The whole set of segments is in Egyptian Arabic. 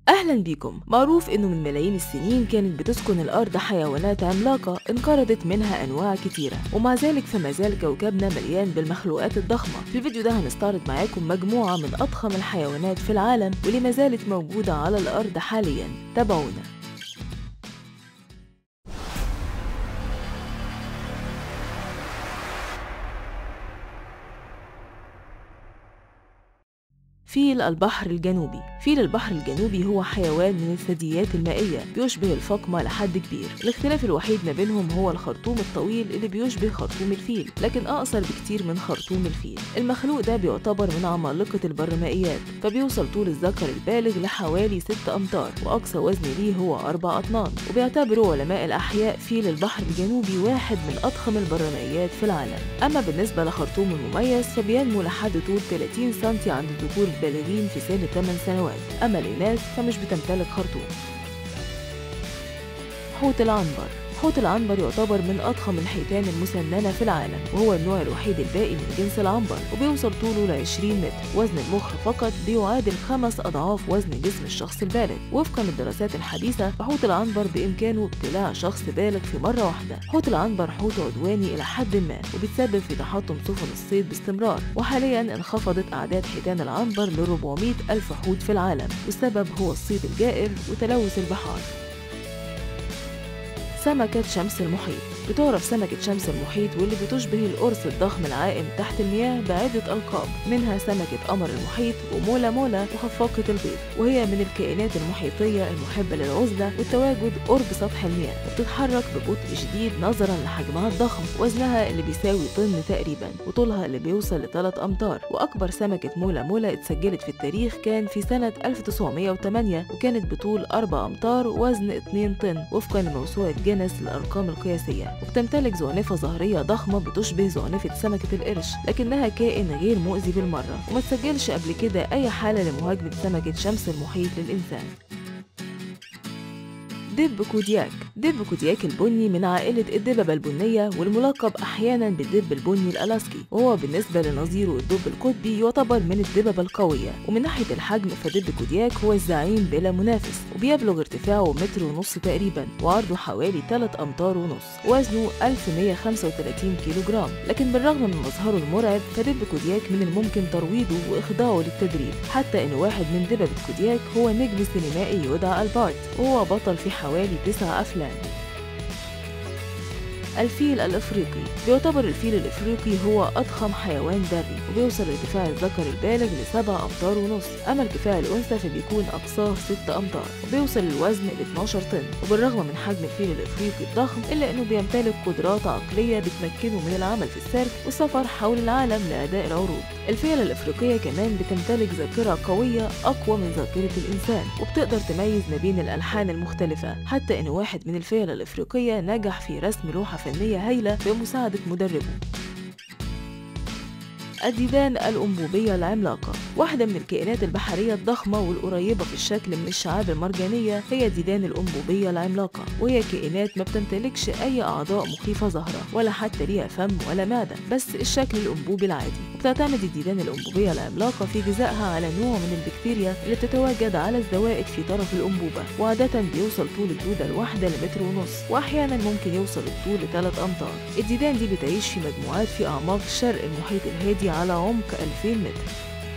أهلا بيكم معروف إنه من ملايين السنين كانت بتسكن الأرض حيوانات عملاقة انقرضت منها أنواع كتيرة ومع ذلك فما زال كوكبنا مليان بالمخلوقات الضخمة في الفيديو ده هنستعرض معاكم مجموعة من أضخم الحيوانات في العالم واللي ما زالت موجودة على الأرض حاليا تابعونا فيل البحر الجنوبي فيل البحر الجنوبي هو حيوان من الثدييات المائية بيشبه الفقمة لحد كبير الاختلاف الوحيد ما بينهم هو الخرطوم الطويل اللي بيشبه خرطوم الفيل لكن أقصر بكتير من خرطوم الفيل المخلوق ده بيعتبر من عمالقة البرمائيات فبيوصل طول الذكر البالغ لحوالي 6 أمتار وأقصى وزن ليه هو 4 أطنان وبيعتبروا علماء الأحياء فيل البحر الجنوبي واحد من أضخم البرمائيات في العالم أما بالنسبة لخرطوم المميز فبينمو لحد طول 30 سم عند الذكور البالغين في سن 8 سنوات أما الإناث فمش بتمتلك خرطوم حوت العنبر حوت العنبر يعتبر من أضخم الحيتان المسننة في العالم وهو النوع الوحيد الباقي من جنس العنبر وبيوصل طوله ل 20 متر وزن المخ فقط بيعادل خمس أضعاف وزن جسم الشخص البالغ وفقا للدراسات الحديثة فحوت العنبر بإمكانه ابتلاع شخص بالغ في مرة واحدة حوت العنبر حوت عدواني إلى حد ما وبتسبب في تحطم سفن الصيد باستمرار وحاليا انخفضت أعداد حيتان العنبر ل 400 ألف حوت في العالم والسبب هو الصيد الجائر وتلوث البحار سمكة شمس المحيط بتعرف سمكة شمس المحيط واللي بتشبه القرص الضخم العائم تحت المياه بعدة ألقاب منها سمكة قمر المحيط ومولا مولا وخفاقة البيض وهي من الكائنات المحيطية المحبة للعزلة والتواجد قرب سطح المياه وبتتحرك ببطء شديد نظرا لحجمها الضخم وزنها اللي بيساوي طن تقريبا وطولها اللي بيوصل لثلاث أمتار وأكبر سمكة مولا مولا اتسجلت في التاريخ كان في سنة 1908 وكانت بطول 4 أمتار ووزن 2 طن وفقا لموسوعة جينيس للأرقام القياسية وبتمتلك زعنفة ظهرية ضخمة بتشبه زعنفة سمكة القرش لكنها كائن غير مؤذي بالمرة وما تسجلش قبل كده أي حالة لمهاجمة سمكة شمس المحيط للإنسان دب كودياك دب كودياك البني من عائلة الدببة البنية والملقب أحيانا بالدب البني الألاسكي وهو بالنسبة لنظيره الدب القطبي يعتبر من الدببة القوية ومن ناحية الحجم فدب كودياك هو الزعيم بلا منافس وبيبلغ ارتفاعه متر ونص تقريبا وعرضه حوالي 3 أمتار ونص وزنه 1135 كيلو جرام لكن بالرغم من مظهره المرعب فدب كودياك من الممكن ترويضه وإخضاعه للتدريب حتى إن واحد من دببة كودياك هو نجم سينمائي يدعى البارت وهو بطل في حوالي تسع أفلام الفيل الافريقي بيعتبر الفيل الافريقي هو اضخم حيوان بري وبيوصل ارتفاع الذكر البالغ لسبع امتار ونص اما ارتفاع الانثى فبيكون اقصاه 6 امتار وبيوصل الوزن ل 12 طن وبالرغم من حجم الفيل الافريقي الضخم الا انه بيمتلك قدرات عقليه بتمكنه من العمل في السيرك والسفر حول العالم لاداء العروض الفيلة الافريقيه كمان بتمتلك ذاكره قويه اقوى من ذاكره الانسان وبتقدر تميز ما بين الالحان المختلفه حتى ان واحد من الفيلة الافريقيه نجح في رسم لوحه فنية هايلة بمساعدة مدربه الديدان الأنبوبية العملاقة واحدة من الكائنات البحرية الضخمة والقريبة في الشكل من الشعاب المرجانية هي الديدان الأنبوبية العملاقة وهي كائنات ما بتمتلكش أي أعضاء مخيفة ظاهرة ولا حتى ليها فم ولا معدة بس الشكل الأنبوبي العادي وبتعتمد الديدان الأنبوبية العملاقة في غذائها على نوع من البكتيريا اللي بتتواجد على الزوائد في طرف الأنبوبة وعادة بيوصل طول الدودة الواحدة لمتر ونص وأحيانا ممكن يوصل الطول لثلاث أمتار الديدان دي بتعيش في مجموعات في أعماق شرق المحيط الهادي على عمق 2000 متر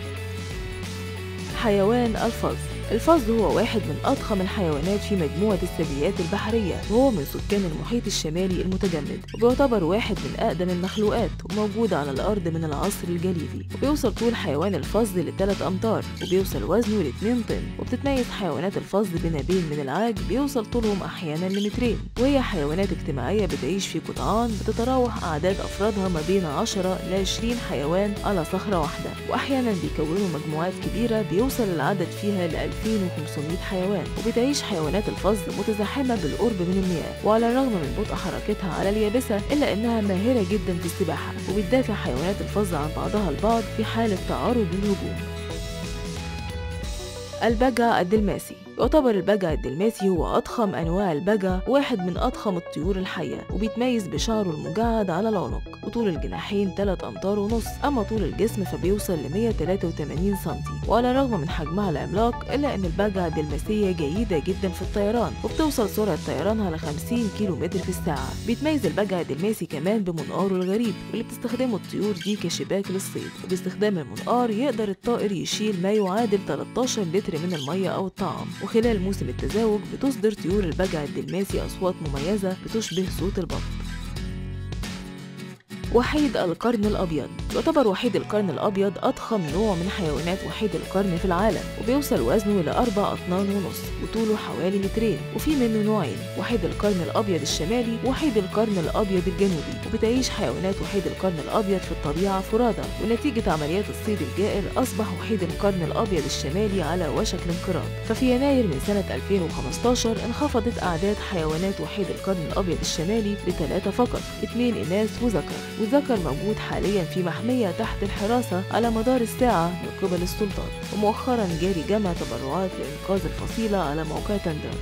حيوان الفظ الفظ هو واحد من أضخم الحيوانات في مجموعة الثدييات البحرية وهو من سكان المحيط الشمالي المتجمد وبيعتبر واحد من أقدم المخلوقات وموجود على الأرض من العصر الجليدي وبيوصل طول حيوان الفظ لثلاث أمتار وبيوصل وزنه لاتنين طن وبتتميز حيوانات الفظ بنابين من العاج بيوصل طولهم أحيانا لمترين وهي حيوانات اجتماعية بتعيش في قطعان بتتراوح أعداد أفرادها ما بين 10 ل 20 حيوان على صخرة واحدة وأحيانا بيكونوا مجموعات كبيرة بيوصل العدد فيها ل 2500 حيوان وبتعيش حيوانات الفظ متزاحمة بالقرب من المياه وعلى الرغم من بطء حركتها على اليابسة إلا إنها ماهرة جدا في السباحة وبتدافع حيوانات الفظ عن بعضها البعض في حالة تعرض للهجوم البجع الدلماسي يعتبر البجع الدلماسي هو أضخم أنواع البجع واحد من أضخم الطيور الحية وبيتميز بشعره المجعد على العنق وطول الجناحين 3 أمتار ونص أما طول الجسم فبيوصل ل 183 سنتي وعلى الرغم من حجمها العملاق إلا أن البجع الدلماسية جيدة جدا في الطيران وبتوصل سرعة طيرانها ل 50 كيلو متر في الساعة بيتميز البجع الدلماسي كمان بمنقاره الغريب واللي بتستخدمه الطيور دي كشباك للصيد وباستخدام المنقار يقدر الطائر يشيل ما يعادل 13 لتر من المية أو الطعام وخلال موسم التزاوج بتصدر طيور البجع الدلماسي أصوات مميزة بتشبه صوت البط وحيد القرن الأبيض يعتبر وحيد القرن الأبيض أضخم نوع من حيوانات وحيد القرن في العالم وبيوصل وزنه إلى أربع أطنان ونص وطوله حوالي مترين وفي منه نوعين وحيد القرن الأبيض الشمالي وحيد القرن الأبيض الجنوبي وبتعيش حيوانات وحيد القرن الأبيض في الطبيعة فرادى ونتيجة عمليات الصيد الجائر أصبح وحيد القرن الأبيض الشمالي على وشك الانقراض ففي يناير من سنة 2015 انخفضت أعداد حيوانات وحيد القرن الأبيض الشمالي لثلاثة فقط اثنين إناث وذكر والذكر موجود حاليا في محمية تحت الحراسة على مدار الساعة من قبل السلطات ومؤخرا جاري جمع تبرعات لإنقاذ الفصيلة على موقع تندر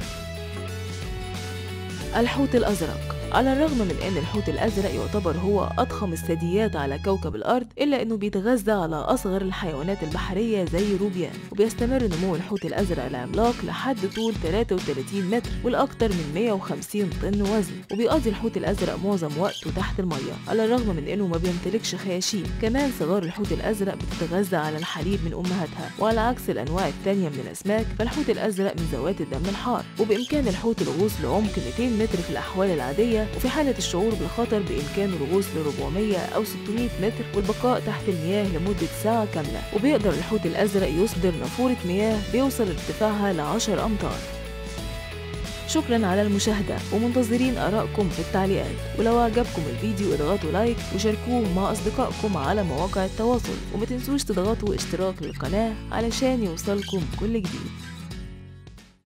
الحوت الأزرق على الرغم من أن الحوت الأزرق يعتبر هو أضخم الثدييات على كوكب الأرض إلا أنه بيتغذى على أصغر الحيوانات البحرية زي الروبيان وبيستمر نمو الحوت الأزرق العملاق لحد طول 33 متر والأكثر من 150 طن وزن وبيقضي الحوت الأزرق معظم وقته تحت المية على الرغم من أنه ما بيمتلكش خياشيم كمان صغار الحوت الأزرق بتتغذى على الحليب من أمهاتها وعلى عكس الأنواع التانية من الأسماك فالحوت الأزرق من ذوات الدم الحار وبإمكان الحوت الغوص لعمق 200 متر في الأحوال العادية وفي حالة الشعور بالخطر بإمكانه الغوص ل 400 أو 600 متر والبقاء تحت المياه لمدة ساعة كاملة وبيقدر الحوت الأزرق يصدر نافورة مياه بيوصل ارتفاعها ل 10 أمتار شكرا على المشاهدة ومنتظرين آرائكم في التعليقات ولو عجبكم الفيديو اضغطوا لايك وشاركوه مع أصدقائكم على مواقع التواصل وما تنسوش تضغطوا اشتراك للقناة علشان يوصلكم كل جديد